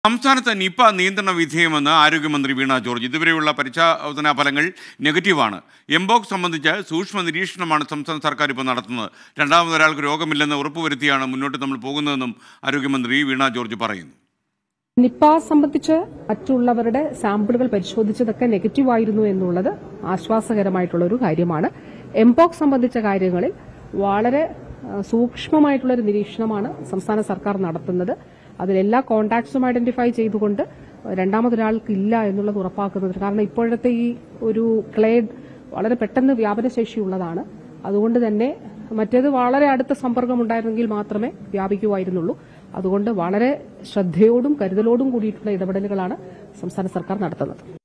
സംസ്ഥാനത്ത് നിപ നിയന്ത്രണ വിധേയമെന്ന് ആരോഗ്യമന്ത്രി വീണ ജോർജ് ഇതുവരെയുള്ള പരിശോധനാ ഫലങ്ങൾ നെഗറ്റീവാണ് എംബോക്സ് സംബന്ധിച്ച് സൂക്ഷ്മ നിരീക്ഷണമാണ് സംസ്ഥാന സർക്കാർ ഇപ്പോൾ നടത്തുന്നത് രണ്ടാമതൊരാൾക്ക് രോഗമില്ലെന്ന് ഉറപ്പുവരുത്തിയാണ് മുന്നോട്ട് നമ്മൾ പോകുന്നതെന്നും ആരോഗ്യമന്ത്രി വീണ ജോർജ് പറയുന്നു നിപ്പ സംബന്ധിച്ച് മറ്റുള്ളവരുടെ സാമ്പിളുകൾ പരിശോധിച്ചതൊക്കെ നെഗറ്റീവ് ആയിരുന്നു എന്നുള്ളത് ആശ്വാസകരമായിട്ടുള്ള ഒരു കാര്യമാണ് എംപോക്സ് സംബന്ധിച്ച കാര്യങ്ങളിൽ വളരെ ആ, സൂക്ഷ്മമായിട്ടുള്ള ഒരു നിരീക്ഷണമാണ് സംസ്ഥാന സർക്കാർ നടത്തുന്നത് അതിൽ എല്ലാ കോണ്ടാക്ട്സും ഐഡന്റിഫൈ ചെയ്തുകൊണ്ട് രണ്ടാമതൊരാൾക്ക് ഇല്ല എന്നുള്ളത് ഉറപ്പാക്കുന്നത് കാരണം ഇപ്പോഴത്തെ ഈ ഒരു ക്ലേഡ് വളരെ പെട്ടെന്ന് വ്യാപനശേഷിയുള്ളതാണ് അതുകൊണ്ട് തന്നെ മറ്റേത് വളരെ അടുത്ത സമ്പർക്കം ഉണ്ടായിരുന്നെങ്കിൽ മാത്രമേ വ്യാപിക്കുമായിരുന്നുള്ളൂ അതുകൊണ്ട് വളരെ ശ്രദ്ധയോടും കരുതലോടും കൂടിയിട്ടുള്ള ഇടപെടലുകളാണ് സംസ്ഥാന സർക്കാർ നടത്തുന്നത്